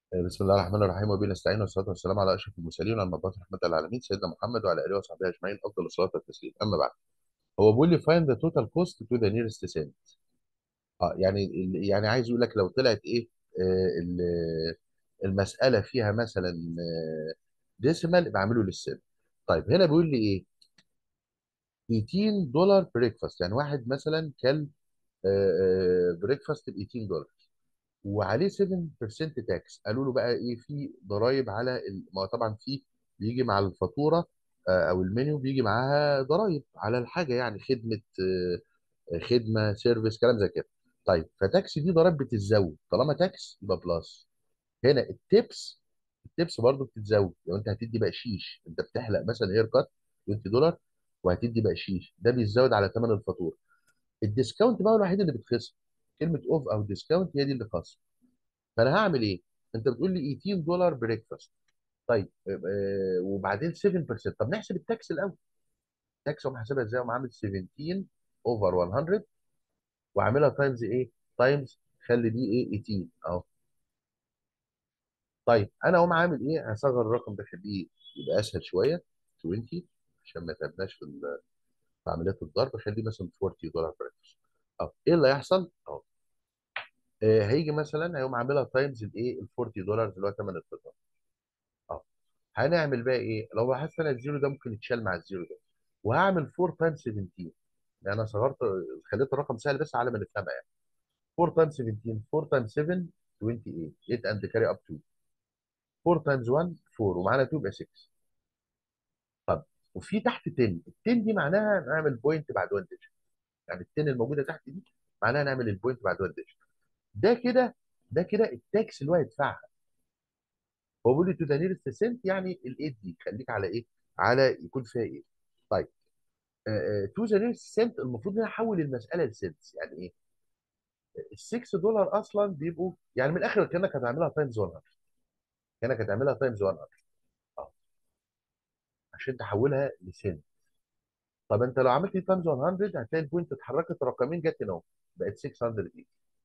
بسم الله الرحمن الرحيم وبه نستعين والصلاه والسلام على اشرف المرسلين وعلى المبعوث رحمه العالمين سيدنا محمد وعلى اله وصحبه اجمعين افضل الصلاه والتسليم اما بعد هو بيقول لي find the total cost to the nearest cent اه يعني ال- يعني عايز يقول لك لو طلعت ايه آه ال- المساله فيها مثلا ديسيمال يبقى اعمله للسنت طيب هنا بيقول لي ايه 18 دولار بريكفاست يعني واحد مثلا كل بريكفاست ب 18 دولار وعليه 7% تاكس قالوا له بقى ايه في ضرائب على ال... ما هو طبعا في بيجي مع الفاتوره آه، او المنيو بيجي معاها ضرائب على الحاجه يعني خدمه آه، خدمه سيرفيس كلام زي كده طيب فتاكس دي ضرائب بتتزود طالما تاكس يبقى بلس هنا التيبس التيبس برضو بتتزود لو انت هتدي بقشيش انت بتحلق مثلا هير كات 20 دولار وهتدي بقشيش ده بيتزود على ثمن الفاتوره الديسكاونت بقى هو الوحيد اللي بتخصم كلمه اوف او ديسكاونت هي دي اللي خاصه فانا هعمل ايه؟ انت بتقول لي 18 دولار بريكفاست طيب آه وبعدين 7% طب نحسب التاكس الاول التاكس هم حاسبها ازاي؟ هم عامل 17 اوفر 100 وعاملها تايمز ايه؟ تايمز خلي دي ايه 18 اهو طيب انا اقوم عامل ايه؟ هصغر الرقم ده خليه يبقى اسهل شويه 20 عشان ما تعبناش في ال- في عمليات الضرب خليه مثلا 40 دولار بريكفاست اهو ايه اللي هيحصل؟ اهو آه هيجي مثلا هيقوم عاملها تايمز الايه؟ ال 40 دولار اللي هو ثمن الفطار اه هنعمل بقى ايه لو لاحظت انا الزيرو ده ممكن يتشال مع الزيرو ده وهعمل 4 تايمز 17 يعني انا صغرت خليت الرقم سهل بس على ما نفهمها يعني 4 تايمز 17 4 تايمز 7 28 8 اند كاري اب 2 4 تايمز 1 4 ومعانا 2 يبقى 6 طب وفي تحت 10 ال 10 دي معناها نعمل بوينت بعد 1 ديجيت يعني ال 10 الموجوده تحت دي معناها نعمل البوينت بعد 1 ديجيت ده كده ده كده التاكس اللي هو هيدفعها هو بيقول لي تو ذا نيرست سنت يعني ال 8 دي خليك على ايه؟ على يكون فيها ايه؟ طيب تو ذا نيرست سنت المفروض ان انا احول المساله لسنتس يعني ايه؟ ال 6 دولار اصلا بيبقوا يعني من الاخر كانك هتعملها تايمز 100 كانك هتعملها تايمز 100 اه عشان تحولها لسنت طب انت لو عملت تايمز 100 هتلاقي البوينت اتحركت رقمين جت هنا اهو بقت 680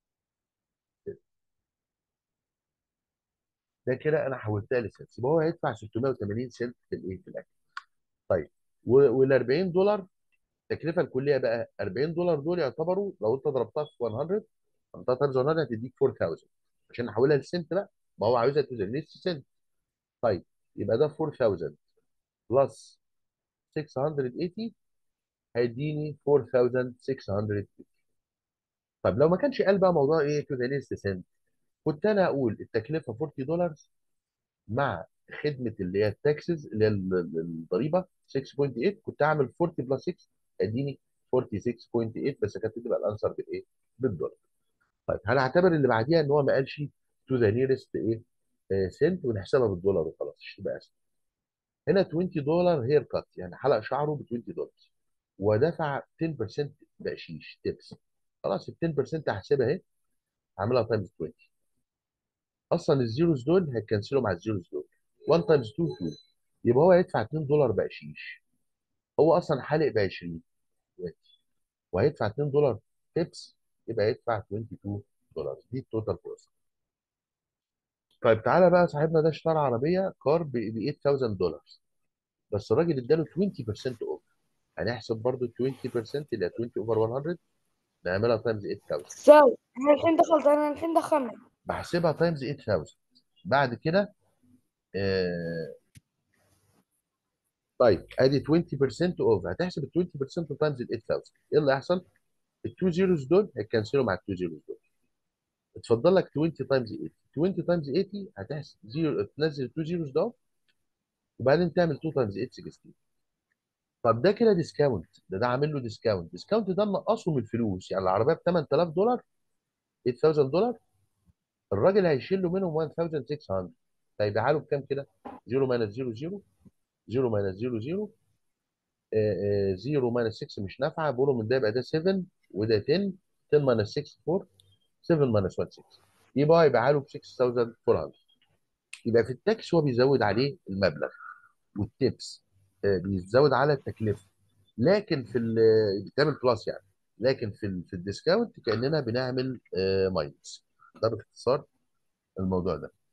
ده كده انا حولتها لسنتس يبقى هو هيدفع 680 سنت في الايه في الاكل طيب وال 40 دولار التكلفه الكليه بقى 40 دولار دول يعتبروا لو انت ضربتها في 100 ضربتها تايمز 100 هتديك 4000 عشان نحولها لسنت بقى ما هو عاوزها تو سنت طيب يبقى ده 4000 بلس 680 هيديني 4680 طب لو ما كانش قال بقى موضوع ايه تو ذا ليست سنت كنت انا اقول التكلفه 40 دولار مع خدمه اللي هي التاكسز اللي هي ال- ال- الضريبه 6.8 كنت اعمل 40 بلس 6 اديني 46.8 بس كانت تبقى الانسر بالايه؟ بالدولار طيب هنعتبر اللي بعديها ان هو ما قالش تو ذا نيرست ايه سنت ونحسبها بالدولار وخلاص مش تبقى اسهل هنا 20 دولار هير كات يعني حلق شعره ب 20 دولار ودفع 10% بقشيش تيبس خلاص ال 10% هحسبها اهي هعملها تايمز 20 اصلا الزيروز دول هيتكنسلوا مع الزيروز دول 1 تايمز 2 2 يبقى هو هيدفع 2 دولار بقشيش هو اصلا حالق ب 20 دلوقتي وهيدفع 2 دولار تيبس يبقى هيدفع 22 دولار دي التوتال كوست طيب تعالى بقى صاحبنا ده اشترى عربيه كار ب 8000 دولار بس الراجل اداله 20% اوف هنحسب برضو 20% اللي هي 20 اوفر 100 نعملها تايمز 8000 ساوي احنا الحين دخلت انا الحين دخلنا بحسبها تايمز 8000 بعد كده آه طيب ادي 20% اوف هتحسب ال 20% تايمز ال 8000 ايه اللي هيحصل؟ التو زيروز دول هيكنسلوا مع التو زيروز دول اتفضل لك 20 تايمز 80 20 تايمز 80 هتحسب زيرو تنزل التو زيروز ده وبعدين تعمل 2 تايمز 8 16 طب ده كده ديسكاونت ده ده عامل له ديسكاونت ديسكاونت ده منقصه من الفلوس يعني العربيه ب 8000 دولار 8000 دولار الراجل هيشيل له منهم 1600 هيبيعها له بكام كده 0 ماينس 0 0 0 ماينس 0 0 0 ماينس 6 مش نافعه بقوله من ده يبقى ده 7 وده 10 10 ماينس 6 4 7 ماينس 1 6 يبقى هيبيعها له ب 6400 يبقى في التاكس هو بيزود عليه المبلغ والتيبس آه، بيزود على التكلفه لكن في ال- بتعمل بلس يعني لكن في ال- في الديسكاونت كاننا بنعمل ماينس ده باختصار الموضوع ده